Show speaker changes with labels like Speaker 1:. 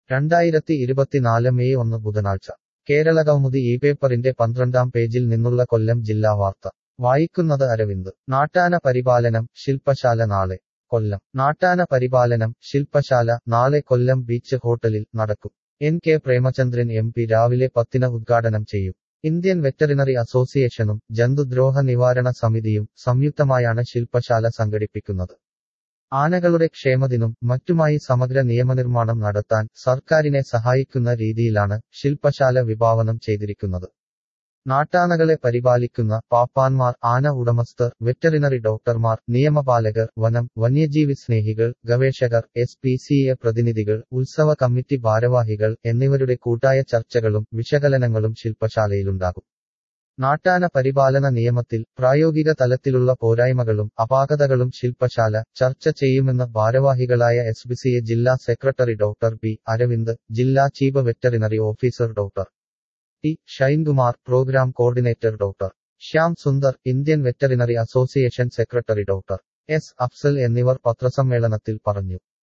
Speaker 1: രണ്ടായിരത്തി ഇരുപത്തിനാല് മെയ് ഒന്ന് ബുധനാഴ്ച കേരളകൗമുദി ഈ പേപ്പറിന്റെ പന്ത്രണ്ടാം പേജിൽ നിന്നുള്ള കൊല്ലം ജില്ലാ വാർത്ത വായിക്കുന്നത് അരവിന്ദ് നാട്ടാന പരിപാലനം ശില്പശാല നാളെ കൊല്ലം നാട്ടാന പരിപാലനം ശില്പശാല നാളെ കൊല്ലം ബീച്ച് ഹോട്ടലിൽ നടക്കും N K Premachandran M P രാവിലെ പത്തിന് ഉദ്ഘാടനം ചെയ്യും ഇന്ത്യൻ വെറ്ററിനറി അസോസിയേഷനും ജന്തുദ്രോഹ നിവാരണ സമിതിയും സംയുക്തമായാണ് ശില്പശാല സംഘടിപ്പിക്കുന്നത് ആനകളുടെ ക്ഷേമത്തിനും മറ്റുമായി സമഗ്ര നിയമനിർമ്മാണം നടത്താൻ സർക്കാരിനെ സഹായിക്കുന്ന രീതിയിലാണ് ശില്പശാല വിഭാവനം ചെയ്തിരിക്കുന്നത് നാട്ടാനകളെ പരിപാലിക്കുന്ന പാപ്പാന്മാർ ആന ഉടമസ്ഥർ വെറ്ററിനറി ഡോക്ടർമാർ നിയമപാലകർ വനം വന്യജീവി സ്നേഹികൾ ഗവേഷകർ എസ് പി സി എ പ്രതിനിധികൾ ഉത്സവ കമ്മിറ്റി ഭാരവാഹികൾ എന്നിവരുടെ കൂട്ടായ ചർച്ചകളും വിശകലനങ്ങളും ശില്പശാലയിലുണ്ടാകും നാട്ടാന പരിപാലന നിയമത്തിൽ പ്രായോഗിക തലത്തിലുള്ള പോരായ്മകളും അപാകതകളും ശില്പശാല ചർച്ച ചെയ്യുമെന്ന് ഭാരവാഹികളായ എസ് ബി സി എ ജില്ലാ സെക്രട്ടറി ഡോക്ടർ പി അരവിന്ദ് ജില്ലാ chief veterinary officer doctor T Shinekumar programme coordinator doctor Shyam Sundar Indian veterinary association secretary doctor S Afsal എന്നിവർ പത്രസമ്മേളനത്തിൽ പറഞ്ഞു